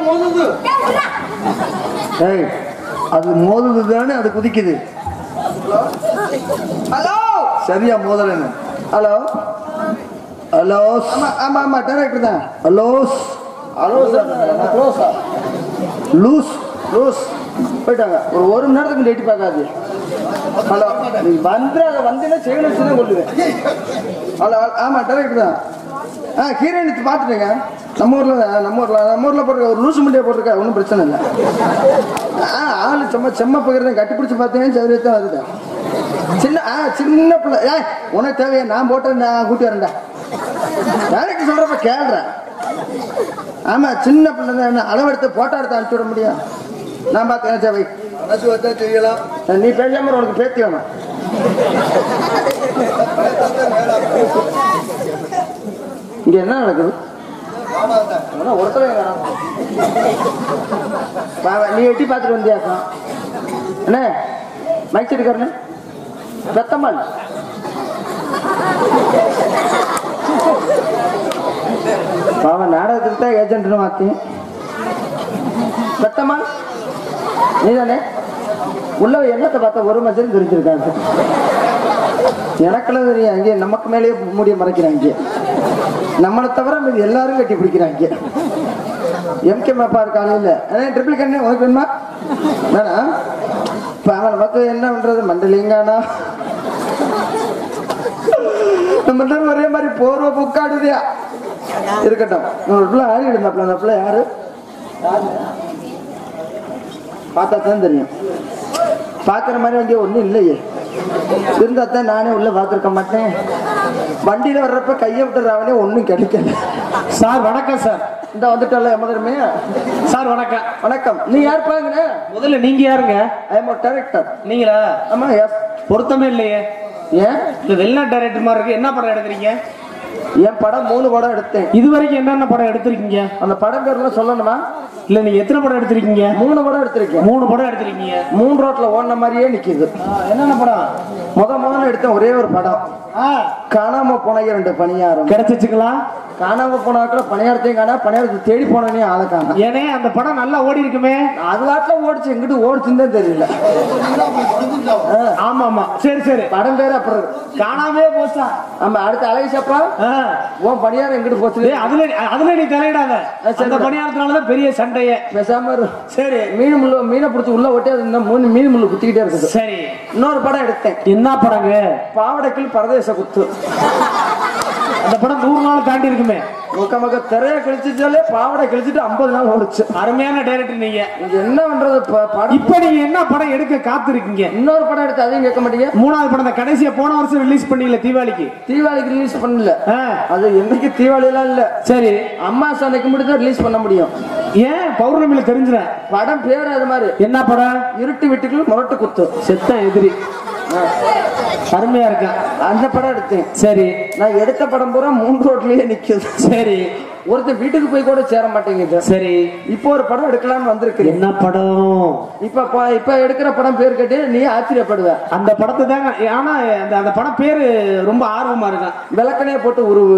மோதுது ஏய் அது மோதுது தானே அது குதிக்குது ஹலோ சரியா மோதலன்னு ஹலோ ஹலோ ஆமா ஆமா ஆமா டைரக்டர் தான் ஹலோ ஹலோ சார் க்ளோஸா லூஸ் லூஸ் போயிட்டாங்க ஒரு ஒரு மணி நேரத்துக்கு லேட்டி பார்க்காது ஹலோ நீ வந்துடாத வந்தீங்கன்னா செகண்ட் வச்சு தான் கொள்ளுவேன் ஹலோ ஆமா டைரக்டர் தான் ஆ கீரை எடுத்து பார்த்துட்டேங்க நம்ம ஊரில் தான் நம்ம ஊரில் நம்ம ஊரில் போட்டிருக்க ஒரு லூசு முண்டியை போட்டிருக்கா ஒன்றும் பிரச்சனை இல்லை ஆ ஆள் சும்மா செம்ம பகிர்ந்தேன் கட்டி பிடிச்சி பார்த்தேன் சௌரியத்தை தான் வருது சின்ன ஆ சின்ன பிள்ளை ஏ உனக்கு தேவையா நான் போட்டேன் நான் கூட்டி வரேன்டா டேரக்டர் சொல்கிறப்ப கேள்றேன் ஆமா சின்ன பிள்ளை தான் என்ன அளவெடுத்து போட்டோ எடுத்து அனுப்பிச்சு விட முடியும் நான் பார்த்தேன் தேவை மனசு வந்தா செய்யலாம் நீ பேசாம உனக்கு பேத்தி வேணும் இங்க என்ன நடக்குது ஒன்றும் ஒருத்தவே காணோம். வா, வா, நீ எட்டி பார்த்துட்டு வந்தியாக்கா என்ன மைக் செட்டுக்காரனு ரத்தம்மாள் பாவம் நாடகத்துக்கு தான் ஏஜென்ட்னு மாத்தேன் ரத்தம்மாள் நீதானே உள்ள என்னத்தை பார்த்தா ஒரு மச்சம் தெரிஞ்சிருக்காங்க எனக்கெல்லாம் தெரியும் அங்கே நமக்கு மேலேயே மூடிய மறைக்கிறாங்க நம்மளை தவிர மீதி எல்லாரும் கட்டி பிடிக்கிறாங்க எம்கே மேப்பா காலையில் அண்ணே ட்ரிபிள் கண்ணு உனக்கு வேணுமா வேணாம் இப்போ அவனை பார்த்து என்ன பண்றது மண்டலிங்கானா நம்ம தான் ஒரே மாதிரி போர்வ புக்காடுதியா இருக்கட்டும் ஒரு பிள்ளை ஆடி இருந்தாப்ல அந்த பிள்ளை யாரு பார்த்தா தான் தெரியும் பார்க்குற மாதிரி அங்கே ஒன்றும் இல்லையே இருந்தா தான் நானே உள்ள பார்த்துருக்க மாட்டேன் வண்டியில் வர்றப்ப கையை விட்டுறாவனே ஒன்றும் கிடைக்கல சார் வணக்கம் சார் இந்த வந்துட்டல எமதருமே சார் வணக்கம் வணக்கம் நீ யார் பாருங்க முதல்ல நீங்க யாருங்க ஐ எம் டைரக்டர் நீங்களா ஆமா எஸ் பொருத்தமே இல்லையே ஏன் இந்த வெளிநாட்டு டைரக்டர் மாதிரி இருக்கு என்ன படம் எடுக்கிறீங்க என் படம் மூணு படம் எடுத்தேன் இது வரைக்கும் என்னென்ன படம் எடுத்திருக்கீங்க அந்த படம் பேர்லாம் சொல்லணுமா இல்ல நீங்க எத்தனை படம் எடுத்திருக்கீங்க மூணு படம் எடுத்திருக்கேன் மூணு படம் எடுத்திருக்கீங்க மூணு ரோட்ல ஓடின மாதிரியே நிக்குது என்னென்ன படம் முத முதல்ல எடுத்த ஒரே ஒரு படம் காணாம போன ரெண்டு பணியாரம் கிடைச்சிச்சுங்களா காணாம போனாக்கிற பணியாரத்தையும் காணா பணியாரத்தை தேடி போனே ஆளை காணா ஏனே அந்த படம் நல்லா ஓடி இருக்குமே அது வாட்டில ஓடிச்சு எங்கிட்டு ஓடிச்சுன்னு தான் தெரியல ஆமா ஆமா சரி சரி படம் பேரு அப்புறம் இருக்கு. காணாமே போச்சா ஆமா அடுத்து அழகிசப்பா ஆ. உன் பணியாரம் எங்கிட்டு போச்சு ஏய், அதுல அதுல நீ தலையிடாத சரி. அந்த பணியாரத்தினாலதான் பெரிய சண்டையே பேசாம இரு. சரி மீன் முள்ளு மீனை பிடிச்சி உள்ள ஒட்டி அது இன்னும் மூணு மீன் முள்ளு குத்திக்கிட்டே இருக்குது சரி இன்னொரு படம் எடுத்தேன் என்ன படங்க பாவடைக்கில் பரதேச குத்து அந்த படம் நூறு நாள் தாண்டி இருக்குமே முக்க மக்க திரைய கழிச்சுட்டாலே பாவடை கழிச்சுட்டு ஐம்பது நாள் ஓடுச்சு அருமையான டைரக்டர் நீங்க இங்க என்ன பண்றது ப- படம் இப்ப நீங்க என்ன படம் எடுக்க காத்திருக்கீங்க இன்னொரு படம் எடுத்து அதையும் கேட்க மாட்டீங்க மூணாவது படம் இந்த கடைசியா போன வருஷம் ரிலீஸ் பண்ணீங்களே தீபாவளிக்கு தீபாவளிக்கு ரிலீஸ் பண்ணல ஆ, அது என்னைக்கு தீபாவளி எல்லாம் இல்ல சரி அம்மா அன்னைக்கு மட்டும் தான் ரிலீஸ் பண்ண முடியும் ஏன் பௌர்ணமியில தெரிஞ்சுறேன் படம் பேர் அது மாதிரி என்ன படம் இருட்டு வீட்டுக்குள்ள முரட்டு குத்து செத்தன் எதிரி அருமையா இருக்கான் அந்த படம் எடுத்தேன் சரி நான் எடுத்த படம் பூரா மூணு ரோட்லயே நிக்குது சரி ஒருத்தர் வீட்டுக்கு போய் கூட சேர மாட்டேங்குது சரி இப்போ ஒரு படம் எடுக்கலாம்னு வந்திருக்கு என்ன படம் இப்ப ப- இப்ப எடுக்கிற படம் பேர் கேட்டு நீ ஆச்சரியப்படுவ அந்த படத்தை தாங்க ஆனா அந்த அந்த படம் பேரு ரொம்ப ஆர்வமா இருக்கான் விளக்கணைய போட்டு உருவு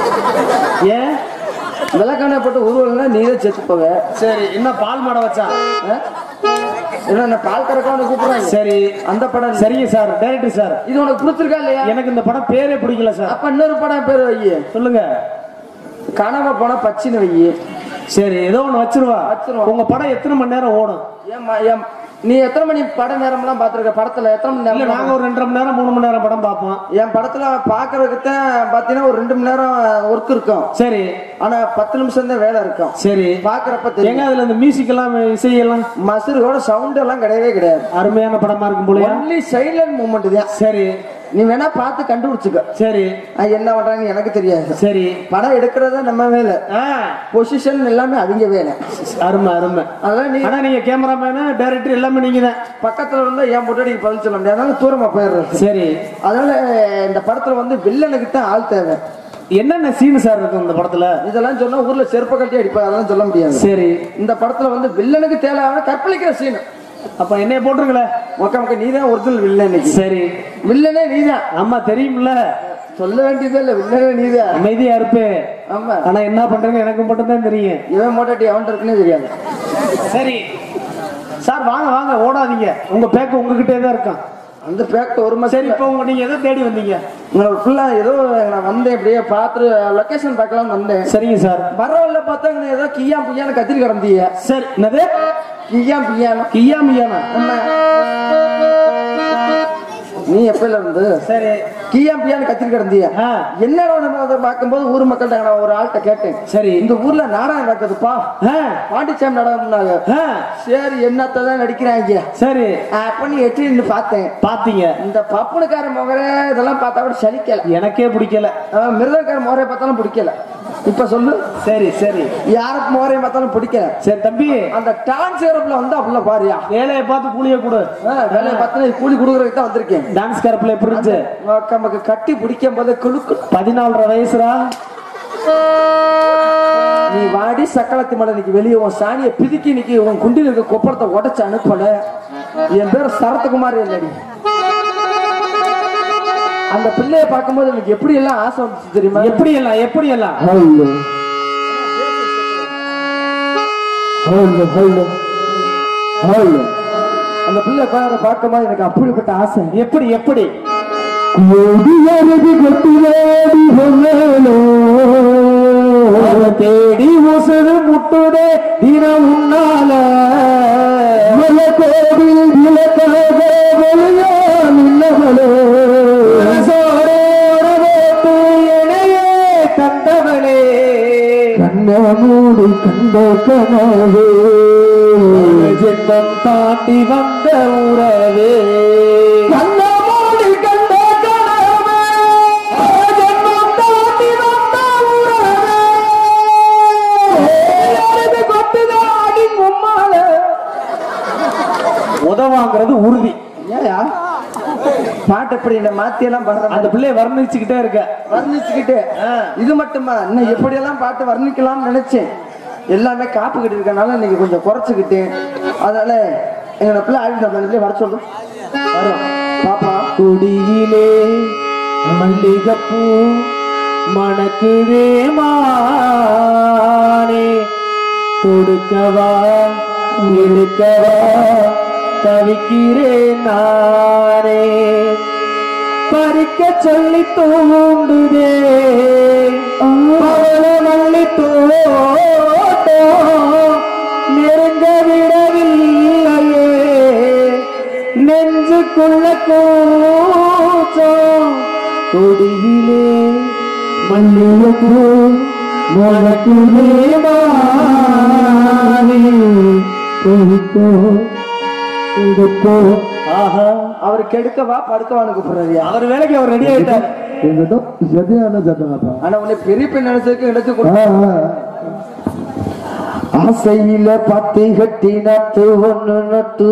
ஏன் விளக்கணைய போட்டு உருவல்னா நீ தான் செத்து போவ சரி என்ன பால் மாட வச்சா ஆ? என்ன என்ன பால் கறக்கான்னு கூப்பிடுறாங்க சரி அந்த படம் இல்ல. சரிங்க சார் டைரக்டர் சார் இது உனக்கு பிடிச்சிருக்கா இல்லையா எனக்கு இந்த படம் பேரே பிடிக்கல சார் அப்ப இன்னொரு படம் பேர் வை சொல்லுங்க காணாம போனா பச்சின்னு வை சரி ஏதோ ஒண்ணு வச்சிருவா வச்சிருவோம். உங்க படம் எத்தனை மணி நேரம் ஓடும் ஏம்மா ஏம் நீ எத்தனை மணி பட நேரம்லாம் பாத்திருக்க படத்துல எத்தனை மணி இல்ல நேரம் நாங்க ஒரு ரெண்டரை மணி நேரம் மூணு மணி நேரம் படம் பார்ப்போம் என் படத்துல பாக்குறதுக்கு தான் பாத்தீங்கன்னா ஒரு ரெண்டு மணி நேரம் ஒர்க் இருக்கும் சரி ஆனா பத்து நிமிஷம் தான் வேலை இருக்கும் சரி பாக்குறப்ப தெரியும் எங்க அதுல இந்த மியூசிக் எல்லாம் இசையெல்லாம் மசுரோட சவுண்ட் எல்லாம் கிடையவே கிடையாது அருமையான படமா இருக்கும் போலயா ஒன்லி சைலண்ட் மூமெண்ட் தான் சரி நீ வேணா பார்த்து கண்டுபிடிச்சுக்க சரி அது என்ன பண்றாங்க எனக்கு தெரியாது சரி படம் எடுக்கிறதா நம்ம வேலை ஆ, பொசிஷன் எல்லாமே அவங்க வேலை அருமை அருமை அதான் நீ ஆனா நீங்க கேமராமேனு டைரக்டர் எல்லாமே நீங்க தான் பக்கத்துல இருந்தா என் பொட்டாடிக்கு பதில் சொல்ல முடியாது அதனால தூரமா போயிடுறது சரி அதனால இந்த படத்துல வந்து வில்லனுக்கு தான் ஆள் தேவை என்னென்ன சீன் சார் இருக்கும் இந்த படத்துல இதெல்லாம் சொன்னா ஊர்ல செருப்ப கட்டி அடிப்பா அதெல்லாம் சொல்ல முடியாது சரி இந்த படத்துல வந்து வில்லனுக்கு தேவையான கற்பழிக்கிற சீன் அப்ப என்னைய போட்டுருங்களே மொக்க மொக்க நீ தான் ஒரிஜினல் வில்லன் இன்னைக்கு சரி வில்லனே நீதான் ஆமா தெரியும்ல சொல்ல வேண்டியதே இல்ல வில்லனே நீதான் அமைதியா இருப்பேன் ஆமா ஆனா என்ன பண்றேன்னு எனக்கு மட்டும் தான் தெரியும் இவன் மோட்டாட்டி அவன்கிட்ட இருக்குன்னே தெரியாது சரி சார் வாங்க வாங்க ஓடாதீங்க உங்க பேக்கு உங்ககிட்டே தான் இருக்கான் அந்த பேக்ட் ஒரு மாசம் சரி இப்போ உங்க நீங்க எதை தேடி வந்தீங்க உங்களோட ஃபுல்லா ஏதோ நான் வந்தேன் இப்படியே பார்த்து லொகேஷன் பார்க்கலாம் வந்தேன் சரிங்க சார் பரவாயில்ல பார்த்தா இங்க ஏதோ கியா பியான்னு கத்திரி கிடந்தீங்க சரி என்னது கியா பியானோ கியா மியானா ஆமா நீ எப்பல இருந்து சரி கியா பியான்னு கத்திரி கிடந்தீங்க ஆ. என்னடா நம்ம அதை பார்க்கும்போது ஊர் மக்கள்கிட்ட நான் ஒரு ஆள்கிட்ட கேட்டேன் சரி இந்த ஊர்ல நாடகம் நடக்குதுப்பா ஆ, பாண்டிச்சாமி நாடகம்னாங்க ஆ, சரி என்னத்தை தான் நடிக்கிறாங்க சரி அப்ப நீ எட்டி நின்னு பார்த்தேன் பாத்தீங்க இந்த பப்புனுக்கார முகரே இதெல்லாம் பார்த்தா கூட சலிக்கல எனக்கே பிடிக்கல ஆஹ் மிருதக்கார முகரை பார்த்தாலும் பிடிக்கல இப்ப சொல்லு சரி சரி யாருக்கு முகரை பார்த்தாலும் பிடிக்கல சரி தம்பி அந்த டான்ஸ் ஏரோப்ல வந்து அப்படில பாரியா வேலையை பார்த்து கூலிய கொடு ஆஹ் வேலையை பார்த்து கூலி கொடுக்கறதுக்கு தான் வந்திருக்கேன் டான்ஸ் கரப்புல எப்படி இருந்துச்சு நமக்கு கட்டி பிடிக்கும் போது குழுக்கு பதினாலரை வயசுரா நீ வாடி சக்கலத்தி மலை இன்னைக்கு வெளியே உன் சாணியை பிதுக்கி இன்னைக்கு உன் குண்டில இருக்க கொப்பளத்தை உடைச்சு அனுப்பல என் பேர் சரத்குமார் இல்லடி அந்த பிள்ளைய பார்க்கும்போது எனக்கு எப்படி எல்லாம் ஆசை வந்துச்சு தெரியுமா எப்படி எல்லாம் எப்படி எல்லாம் ஹலோ ஹலோ ஹலோ ஹலோ அந்த பிள்ளை பாரு பார்க்கும்போது எனக்கு அப்படிப்பட்ட ஆசை எப்படி எப்படி தேடி உசுறு முட்டுதே தினம் உன்னால கோவில் விளக்காக வெளியா நின்னவளே சோரோட போட்டு இணையே தந்தவளே கண்ணமூடி கண்ட கனவே ஜென்மம் தாண்டி வந்த உறவே கண்ணமூடி கண்ட கனவே ஜென்மம் தாண்டி வந்த உறவே எனது கொட்டுதாடி மும்மால உதவாங்கிறது உறுதி ஏயா பாட்டு எப்படி இந்த மாத்தி எல்லாம் பாடுற அந்த பிள்ளைய வர்ணிச்சுக்கிட்டே இருக்க வர்ணிச்சுக்கிட்டு இது மட்டுமா இன்னும் எப்படியெல்லாம் பாட்டு வர்ணிக்கலாம்னு நினைச்சேன் எல்லாமே காப்பு கிட்ட இருக்கனால இன்னைக்கு கொஞ்சம் குறைச்சுக்கிட்டேன் அதனால எங்க பிள்ளை ஆடி நம்ம வர சொல்லு வரும் பாப்பா குடியிலே மல்லிகைப்பூ மணக்குதே மானே தொடுக்கவா எடுக்கவா தவிக்கிறேன் நானே பறிக்க சொல்லி தூண்டுதே பவள மல்லி தோட்டம் நெருங்க விடவில்லையே நெஞ்சுக்குள்ள கூச்சம் கொடியிலே மல்லிகைப்பூ மணக்குதே மானே தொடுக்கோ எடுக்கோ ஆஹா அவர் கெடுக்கவா படுக்கவான்னு கூப்பிடுறாரியா அவர் வேலைக்கு அவர் ரெடி ஆயிட்டார் எங்கிட்ட சரியான சத்தமாப்பா ஆனா உன்னை பெரிய பெண் நினைச்சதுக்கு எடுத்து கொடு ஆசையில பத்தி கட்டி நட்டு ஒண்ணு நட்டு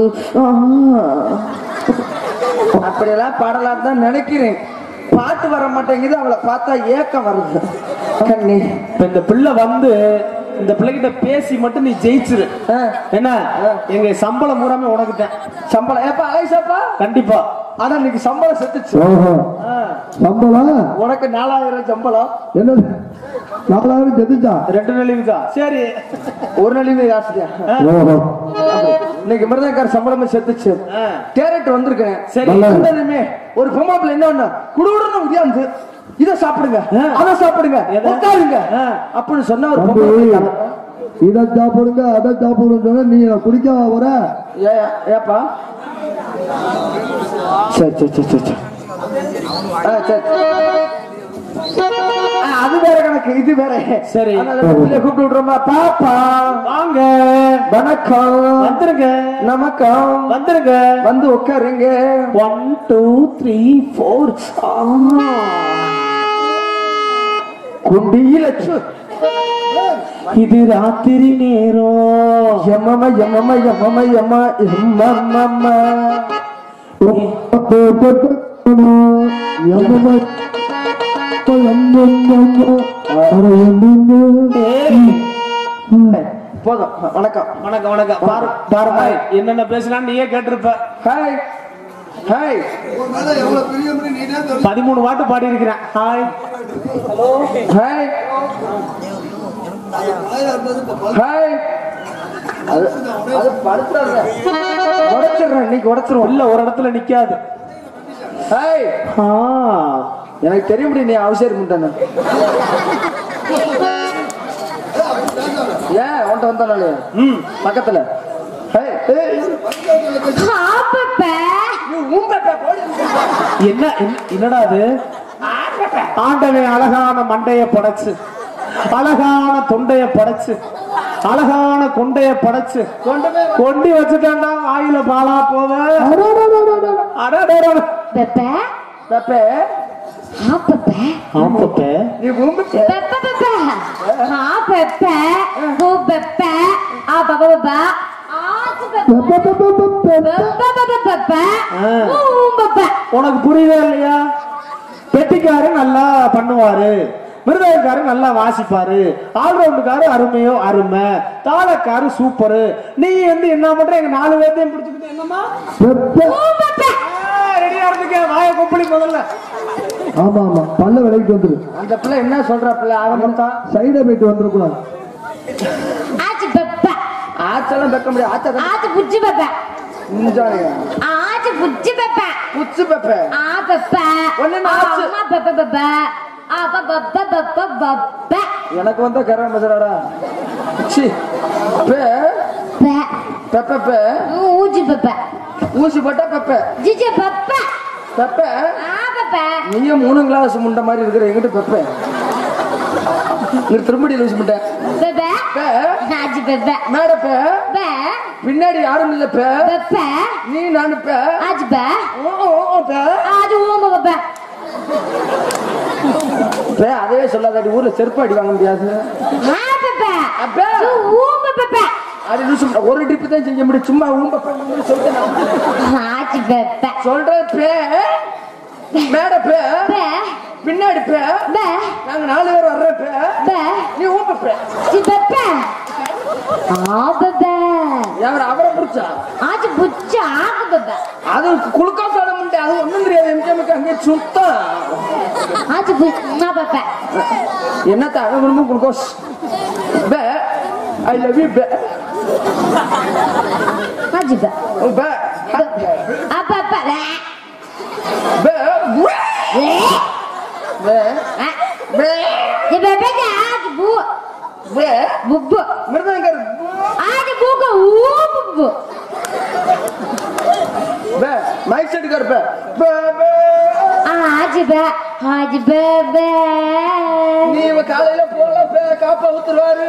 அப்படியெல்லாம் பாடலாம் தான் நினைக்கிறேன் பாட்டு வர மாட்டேங்குது அவளை பார்த்தா ஏக்கம் வருது கண்ணி இப்ப இந்த பிள்ளை வந்து இந்த பிள்ளைகிட்ட பேசி மட்டும் நீ ஜெயிச்சிரு ஆ, என்ன எங்க சம்பளம் பூராமே உனக்கு தான் சம்பளம் ஏப்பா ஆயிஷாப்பா கண்டிப்பா ஆனா இன்னைக்கு சம்பளம் செத்துச்சு ஓஹோ ஆ, சம்பளம் உனக்கு நாலாயிரம் சம்பளம் என்னது நாலாயிரம் செத்துச்சா ரெண்டு நிலைவுக்கா சரி ஒரு நிலைமை ஆசையா ஓஹோ இன்னைக்கு மிருதக்கார சம்பளமே செத்துச்சு ஆ, கேரட் வந்திருக்கேன் சரி வந்ததுமே ஒரு பொம்மாப்பிள்ள என்ன ஒண்ணு குடுகுடுன்னு உடியாந்து இத சாப்பிடுங்க ஆ. அத சாப்பிடுங்க எதை? உட்காருங்க ஆ. அப்படின்னு சொன்னா ஒரு தம்பி பொம்பளை இதை சாப்பிடுங்க அதை சாப்பிடுங்க சொன்னா நீ குடிக்க வர ஏ ஏப்பா சரி சரி சரி சரி சரி ஆ, சரி ஆ, அது வேற கணக்கு இது வேற சரி. அதனால பிள்ளைய கூப்பிட்டு விடுறோமா பாப்பா வாங்க வணக்கம் வந்துருங்க நமக்கம் வந்துருங்க வந்து உட்காருங்க ஒன் டூ த்ரீ ஃபோர் குண்டியில சு- இது ராத்திரி நேரம் எம்மம்மா எம்மம்மா எம்மம்மா எம்மா எம்மம்மா போதும் வணக்கம் வணக்கம் வணக்கம் பாரு பாருமா என்னென்ன பேசலாம் நீயே கேட்டிருப்ப ஹாய் ஹாய் பதிமூணு பாட்டு பாடி இருக்கிறேன் ஹாய் ஹாய் ஹாய் அது அது படுத்துறாங்க உடைச்சிடுறேன் இன்னைக்கு உடைச்சிருவோம் இல்ல ஒரு இடத்துல நிக்காது ஹாய் ஆ, எனக்கு தெரிய முடியும் நீ அவசியம் முட்டான ஏன் உன்ட்ட வந்தாலே ம் பக்கத்துல ஹேய், ஏய், நீ ஊம்பப்ப, போடி. என்ன என்ன- என்னடா அது ஆண்டவன் அழகான மண்டைய படைச்சு அழகான தொண்டைய படைச்சு அழகான கொண்டைய படைச்சு கொண்டு போய் கொண்டி வச்சுட்டாண்டா ஆயில பாலா போத பெப்பே, ஆப்பப்பே நீ ஊம்பப்ப. உனக்கு புரியவே இல்லையா பெட்டிக்காரு நல்லா பண்ணுவாரு மிருதகாரு நல்லா வாசிப்பாரு ஆல்ரவுண்டுக்காரு அருமையோ அருமை தாளக்காரு சூப்பரு நீ வந்து என்ன பண்ற எங்க நாலு பேர்த்தையும் பிடிச்சிக்கிட்டு என்னமா ரெடியா இருந்துக்க வாய கொப்பளி முதல்ல ஆமா ஆமா பல்ல விலைக்கு வந்துரு அந்த பிள்ளை என்ன சொல்ற பிள்ளை ஆரம்பத்தான் சைடை போயிட்டு வந்துடக்கூடாது ஆச்செல்லாம் வைக்க முடியாது ஆச்சா புச்சி பெப்ப முஞ்சானுங்க ஆச்சு புச்சி பெப்ப புச்சு பெப்ப ஆ பெப்ப ஒண்ணு ஆச்சு. அம்மா பெப்ப பெப்ப அப்ப பப்ப பப்ப பப்ப எனக்கு வந்த கரம் மதுராடா சி பே பெ பெப்ப பெ ஊச்சி பெப்ப ஊசி போட்டா பெப்ப ஜிஜி பெப்ப பெப்ப ஆ பெப்ப நீயும் மூணு கிளாஸ் முண்டை மாதிரி இருக்கிற எங்கிட்ட பெப்ப நீ திரும்படி லூசி முட்டை பெப்ப பே ஆச்சு பெப்ப மேட பே பெ பின்னாடி யாரும் இல்ல பே பெப்ப நீ நானு பே ஆச்சு பெ ஓ, ஓ, ஓ, பே ஆச்சு ஊம்ப பெப்ப பே அதே சொல்லாதாடி ஊர்ல செருப்பு அடி வாங்க முடியாது ஆ பெப்ப அப்பே. ஊம்ப பெப்ப அது லூசு முட்டை. ஒரு டிப்பு தான் செய்ய முடியும் சும்மா ஊம்ப பே, ஊம்ப சொல்லிட்டு நான் ஆச்சு பெப்ப சொல்ற பே மேட பே பெ பின்னாடி பே பெ நாங்க நாலு பேர் வர்ற பே பெ நீ ஊம்ப பே ஜி பெப்ப ஆ பெப்ப அவர் அவரை பிடிச்சா ஆச்சு புச்சி ஆக்கு பெப்ப அது குளுக்கோஸ் ஆட முடியாது அது ஒண்ணும் தெரியாது எம்ஜிஎம்க்கு அங்கே சுத்தம் ஆச்சு புச்சி ஆ பெப்ப என்னத்த அவன் குடும்பம் குளுக்கோஸ் பே ஐ லவ் யூ பே ஆச்சு பெ பே அப்ப அப்ப வே பே வே பே ஆ பே ஜி பெப்ப ஆச்சு பூ பே புப்பு மிருதங்கர் ஆச்சு பூக்க ஊ புப்பு பே மைக் செட்டுக்கார் பே பே பே ஆச்சு பெ ஆச்சு பெப்ப நீ இவன் காலையில போல பே காப்பா ஊத்துருவாரு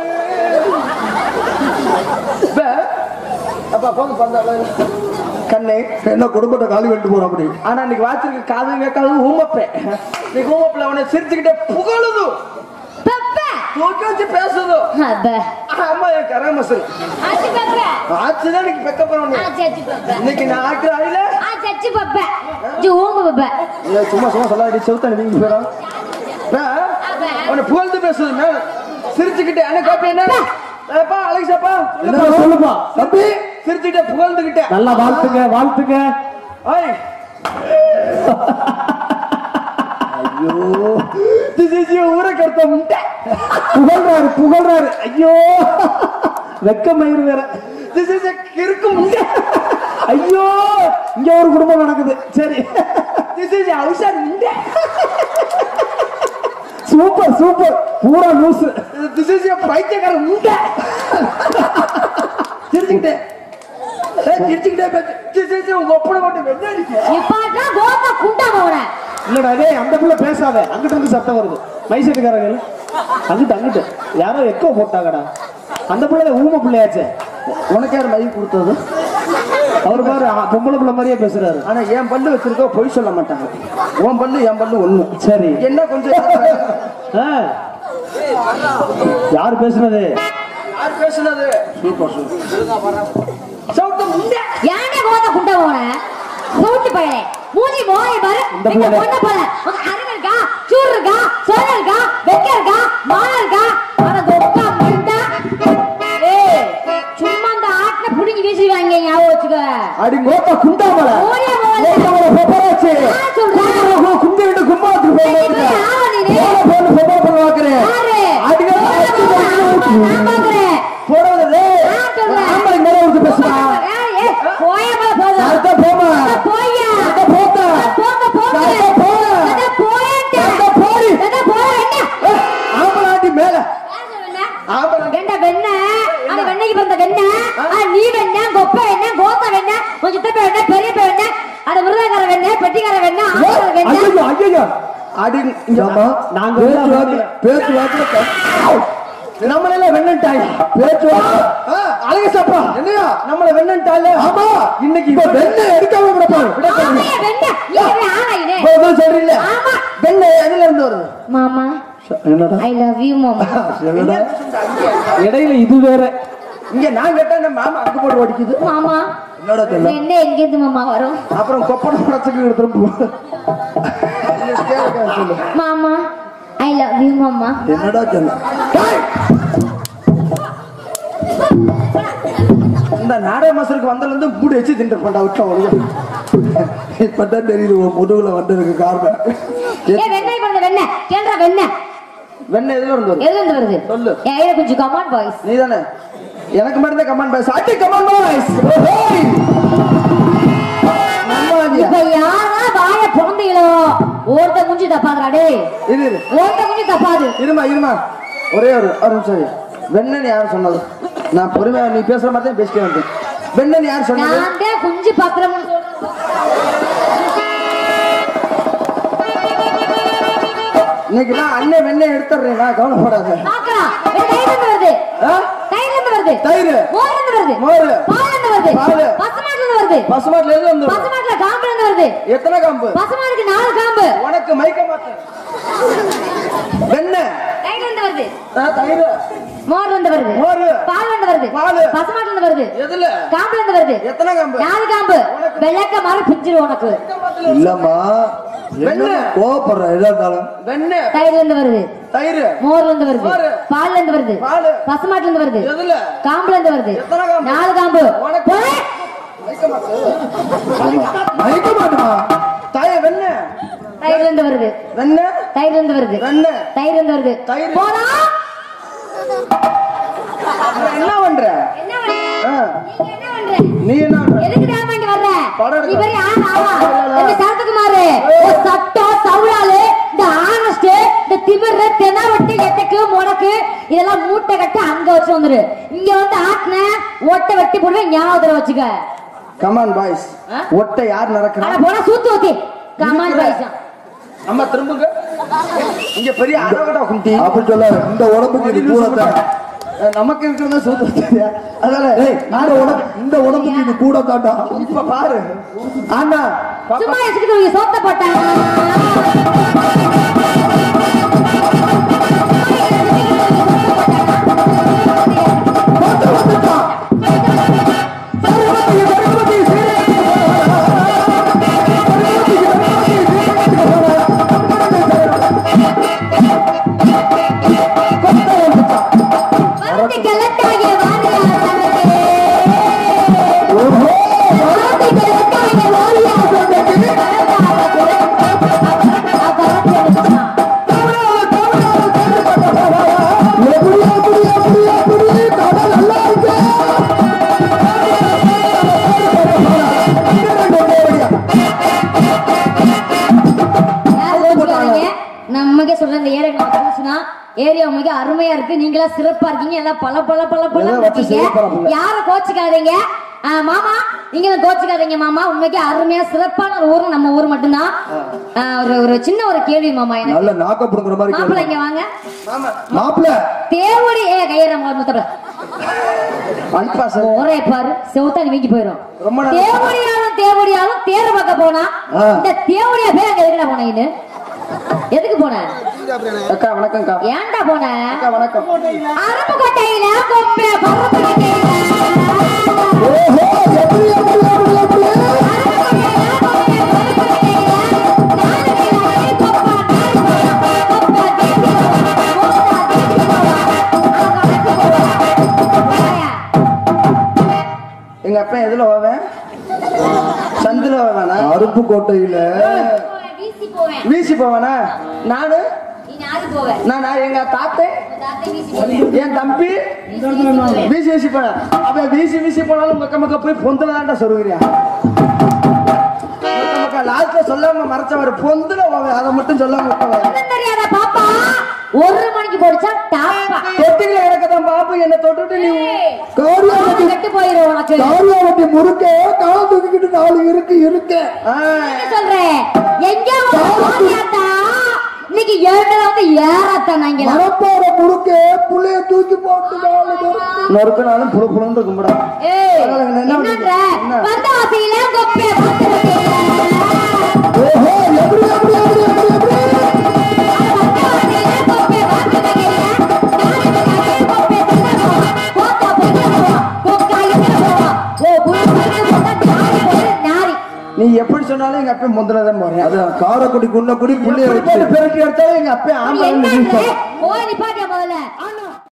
பே அப்பா போங்க பந்தால கண்ணே என்ன குடும்பத்தை காலி பண்ணிட்டு போற அப்படி ஆனா இன்னைக்கு வாச்சிருக்க காது கேட்காது ஊமப்பே நீ ஊமப்பில் அவனை சிரிச்சுக்கிட்டே புகழுது பெப்ப தூக்கி வச்சு பேசுது அப்ப ஆமா என் கராமசல் ஆச்சு பெப்ப ஆச்சுதான் இன்னைக்கு பெக்க போறோம் ஆச்சு ஆச்சு பெப்ப இன்னைக்கு நான் ஆக்குற ஆயில ஆச்சு ஆச்சு பெப்ப ஜி ஊம்ப பெப்ப ஏய், சும்மா சும்மா சொல்லாடி செவுத்தானி வீங்கி போயிடும் அவனை புகழ்ந்து பேசுது மேல சிரிச்சுக்கிட்டே அண்ணன் காப்பி என்ன ஏப்பா அலெக்சாப்பா என்ன சொல்லுப்பா தம்பி சிரிச்சுக்கிட்டே புகழ்ந்துகிட்டே நல்லா வாழ்த்துங்க வாழ்த்துங்க ஐய் ஐயோ this is your ஊரை கருத்த முட்டை புகழ்றாரு புகழ்றாரு ஐயோ வெக்க மயிர் வேற this is a கிறுக்கு முட்டை ஐயோ இங்க ஒரு குடும்பம் நடக்குது சரி this is a ஹவுசர் முட்டை சூப்பர் சூப்பர் பூரா லூசு this is a பைத்தியக்கார முட்டை சிரிச்சுக்கிட்டே ஏய், சிரிச்சுக்கிட்டே பேசு. this is உங்க ஒப்பனை போட்டு வெள்ளை அடிக்க இப்பாட்டா கோமா குண்டா போற இல்லடா டேய் அந்த புள்ள பேசாத அங்கிட்ட இருந்து சத்தம் வருது மைசெட்டுக்காரங்க அங்கிட்டு அங்கிட்டு யாரோ எக்கோ போட்டாங்கடா அந்த பிள்ளை ஊம பிள்ளையாச்சே உனக்கு யார் மை கொடுத்தது அவர் பாரு ஆ, பொம்பளை பிள்ளை மாதிரியே பேசுறாரு ஆனா என் பல்லு வச்சிருக்க பொய் சொல்ல மாட்டாங்க உன் பல்லு என் பல்லு ஒண்ணு சரி என்ன கொஞ்சம் ஆ. யார் பேசுனது யார் பேசுனது சூப்பர் சூப்பர் சவுத்த முண்டை ஏன்டா கோமா குண்டா போற சவுட்டு பையலே மூஞ்சி மோய பாரு இந்த இந்த பிள்ளை. பொண்ண பாரு உங்க அறிவு இருக்கா சூர் இருக்கா சொர இருக்கா வெக்க இருக்கா மான இருக்கா அட கொக்கா மண்டா ஏய் சும்மா அந்த ஆட்ல புடிங்கி வீசுவாங்க ஞாபகம் வச்சுக்க அடி கோப்பா குண்டாமல ஓடியா போவாங்க யார் சொல்றா? குந்தி விட்டு கும்பாத்துக்கு போய் நீ யாரா நீனு? போன போன பொம்பளை பொண்ணு பாக்குறேன் யாரு? அடிக்கடி நான் பாக்குறேன். போடுறது யார் சொல்றா? ஆம்பளை மேல வந்து பேசுறா ஏய், ஏய், போயா போல போதும். அடுத்த போமா அட போயா. அடுத்த போத்தா போங்க, போங்க. அடுத்த போடா. அட போயேன்டா. அடுத்த போடி அட போடா, என்ன? ஆம்பளாட்டி மேல யார் சொல்றா? ஆம்பளை வெண்ண வெண்ண அது வெண்ணைக்கு பிறந்த வெண்ண அது நீ வெண்ண கொப்ப வெண்ண கோத்த வெண்ண உன் சித்தப்ப வெண்ண பெரியப்ப வெண்ண அது மிருதகார வெண்ண பெட்டிக்கார வெண்ண ஆம்பளை வெண்ண ஐயோ ஐயோ அடி இங்க ஆமா நாங்க பேச்சுவார்த்தை பேச்சுவார்த்தை நம்மள வெண்ணன்ட்டாய் பேச்சுவார்த்தை அழகு சாப்பா என்னையா நம்மள வெண்ணன்ட்டால ஆமா இன்னைக்கு இப்ப வெண்ணை எடுக்காம விடப்பாரு ஆமையா வெண்ண நீ ஆனா இது சொல்றீங்களே ஆமா வெண்ணை எதுல இருந்து வருது மாமா என்னடா ஐ லவ் யூ மாமா என்னடா இடையில இது வேற இங்க நான் கேட்டா இந்த மாமா அங்க போட்டு ஓடிக்குது மாமா என்னடா தெரியல வெண்ண எங்க இருந்து மாமா வரும் அப்புறம் கொப்பன படத்துக்கு எடுத்துட்டு சொல்லு மாமா ஐ லவ் யூ மாமா என்னடா தெரியல இந்த நாடக மாசருக்கு வந்ததுல இருந்து மூடி வச்சு திண்டு பண்ணா விட்டா ஒழுங்கு இப்பதான் தெரியுது உன் முதுகுல வந்ததுக்கு காரணம் ஏ வெண்ணெய் பிறந்த வெண்ண கேள்றா வெண்ண வெண்ணெய் எதுல இருந்து வருது எதுல இருந்து வருது சொல்லு. என் ஐயா கொஞ்சம் கமான் பாய்ஸ் நீ தானே எனக்கு மட்டும் தான் கமெண்ட் பேச அட்டி கமெண்ட் பாய்ஸ் இப்ப யாரா வாய பிறந்தீங்களோ ஒருத்த குஞ்சு தப்பாதுடா டேய் இரு இரு ஒருத்த குஞ்சு தப்பாது இருமா இருமா ஒரே ஒரு ஒரு நிமிஷம் இரு. வெண்ணெய் யார் சொன்னது நான் பொறுமையா நீ பேசுற மாதிரி தான் பேசிட்டே வந்தேன் வெண்ணெய் யார் சொன்னது நான் தான் குஞ்சு பாத்திரம்னு சொல்றேன் இன்னைக்கு நான் அண்ணன் வெண்ணெய் எடுத்துறேன் நான் கவலைப்படாத பாக்கலாம் தைல இருந்து வருது ஆ? தைல இருந்து வருது தயிர் மோர்ல இருந்து வருது மோரு. பால்ல இருந்து வருது பாலு. பசுமாட்டுல இருந்து வருது பசுமாட்டுல எதுல இருந்து வருது? பசுமாட்டுல காம்புல இருந்து வருது எத்தனை காம்பு பசுமாட்டுக்கு நாலு காம்பு உனக்கு மயக்க மாட்டேன் வெண்ணெய் தைல இருந்து வருது ஆ, தயிர் மோர்ல இருந்து வருது மோரு. பால்ல இருந்து வருது பாலு. பசுமாட்டுல இருந்து வருது எதுல காம்புல இருந்து வருது எத்தனை காம்பு நாலு காம்பு வெள்ளக்க மாதிரி பிஞ்சிரு உனக்கு இல்லம்மா என்ன வெண்ணை. கோவப்படுற எதா இருந்தாலும் வெண்ணெய் தைல இருந்து வருது தயிர் மோர்ல இருந்து வருது மோரு. பால்ல இருந்து வருது பாலு. பசுமாட்டுல இருந்து வருது எதுல காம்புல இருந்து வருது எத்தனை காம்பு? நாலு காம்பு உனக்கு- போய். மயக்க மாட்டோமா தயிர் வெண்ணெய் தயிர்ல இருந்து வருது வெண்ணெய் தயிர்ல இருந்து வருது வெண்ணெய் தயிர்ல இருந்து வருது தயிர். போடா அப்புறம் என்ன பண்ற என்ன பண்ற? ஆ, நீங்க என்ன பண்ற நீ என்ன பண்ற எதுக்கு டேமாண்டி வர்ற படம் நீ எடுக்க. பெரிய ஆண் ஆவா இல்ல, இல்ல. இந்த சரத்துக்குமாரு இந்த சட்டம் சவுளாலு இந்த ஆனஸ்ட் இந்த திமிரு தெனாவட்டு எட்டக்கு முடக்கு இதெல்லாம் மூட்டை கட்டி அங்க வச்சு வந்துரு இங்க வந்து ஆட்டின ஒட்டை வெட்டி போடுவேன் ஞாபகத்துல வச்சுக்க கமான் பாய்ஸ் ஆ? ஒட்டை யார் நடக்கிறா அட போனா சூத்து ஊத்தி கமான் இருக்கிற. பைசா அம்மா திரும்புங்க இங்க பெரிய அடகடா குண்டி அப்படி சொல்ல இந்த உடம்புக்கு இது கூட தான் அஹ் நமக்கு இருக்கிறத சூத்து வச்சிருக்கியா? அதனால ஏய், இந்த உடம்பு இந்த உடம்புக்கு இது கூட தாண்டா இப்ப பாரு ஆனா பாப்பா, சும்மா வச்சுக்கிட்டு நீங்க சோத்த போட்டாங்க வந்து கிளட்டாய வாரியா சனதே. வந்து கிளட்டாய வாரியா சனதே. எப்படி எப்படி எப்படி எப்படி கடை நல்லா இருக்கு யார் கோச்சுக்காதீங்க. நமக்கே சொல்ற இந்த ஏரியா நம்ம புதுசுனா ஏரியா மிக அருமையா இருக்கு நீங்களா சிறப்பா இருக்கீங்க எல்லாம் பல பல பல பல எதை வச்சு இருக்கீங்க சிறப்பா யார கோச்சுக்காதீங்க ஆ, மாமா நீங்களும் கோச்சுக்காதீங்க மாமா உண்மைக்கு அருமையா சிறப்பான ஒரு ஊரு நம்ம ஊர் மட்டும்தான் ஆ, ஒரு ஒரு சின்ன ஒரு கேள்வி மாமா எனக்கு நல்ல நாக்க புடுங்குற மாதிரி மாப்பிள்ளை கேளு. இங்க வாங்க ஆமா மாப்பிள்ள தேவடி ஏ கையற முத்தப்பட அல்பா சார் ஒரே பாரு செவுத்தாடி வீங்கி போயிடும் ரொம்ப நல்லா- தேவடியாலும் தேவடியாலும் தேர பார்க்க போனா ஆ. இந்த தேவடியா பேர் அங்க எதுக்குடா போன இது எதுக்கு போன அக்கா வணக்கம்க்கா ஏன்டா போன அக்கா வணக்கம் அருப்பு கொட்டையில கொம்பை பருப்பு கொட்டையில ஓஹோ எப்படி எப்படி எப்படி எப்படி எங்க அப்பா எதுல போவேன் சந்தில வேணா அருப்புக்கோட்டையில வீசி போவேன் வீசி போவானா நானு நீ நாரி போவேன் நான் நான் எங்க தாத்தே தாத்தா வீசி போவேன் என் தம்பி வீசி போவேன் வீசி வீசி போன அப்ப வீசி வீசி போனாலும் மக்க மக்க போய் பொந்துல தான்டா சொல்லுகிறியா மக்க மக்க லாஸ்ட்ல சொல்லாம மறைச்சவர் பொந்துல போவேன் அதை மட்டும் சொல்லாம விட்டவன் ஒண்ணும் தெரியாத பாப்பா ஒரு மணிக்கு போடிச்சா டாப்பா தொட்டில கிடக்கதான் பாப்பு என்ன தொட்டுட்டு நீ ஏய், காரியாவட்டி கெட்டு போயிரும் உனக்கு காரியாவட்டி முறுக்க காலம் தூக்கிக்கிட்டு நாலு இருக்கு இருக்கு ஆ, என்ன சொல்றேன் எங்க போனியாத்தா இன்னைக்கு ஏழுல வந்து ஏறாத்தான் நாங்க மரப்பாற முறுக்க புள்ளைய தூக்கி போட்டு நாலு இருக்கு நொறுக்குனாலும் புழு புழுன்னு இருக்கும்டா ஏய் பரவாயில்லைங்க, என்ன என்னன்ற என்ன? வந்த ஆசையில கொப்பைய பார்த்து வைக்கிறேன். ஓஹோ எப்படி எப்படி எப்படி எப்படி எப்படி வந்த ஆசையில கொப்பைய பார்த்து வைக்கிறேன். நாளைக்கு காலையில கொப்பைய தந்தா போவான். போத்தா பொய்யா போவான். கொக்கா எங்க போவான். ஓ, புழு பறிச்சு போட்டா நாரி போடு, நாரி. நீ எப்படி சொன்னாலும் எங்க அப்பா முந்தில தான் போறேன் அது அதான் காரக்குடி குன்னக்குடி புள்ளைய எப்படி வச்சு போட்டு பெருக்கி எடுத்தாலும் எங்க அப்பா நீ ஆம்பளை என்ன நினைப்பான். போய் நிப்பாட்டியா முதல்ல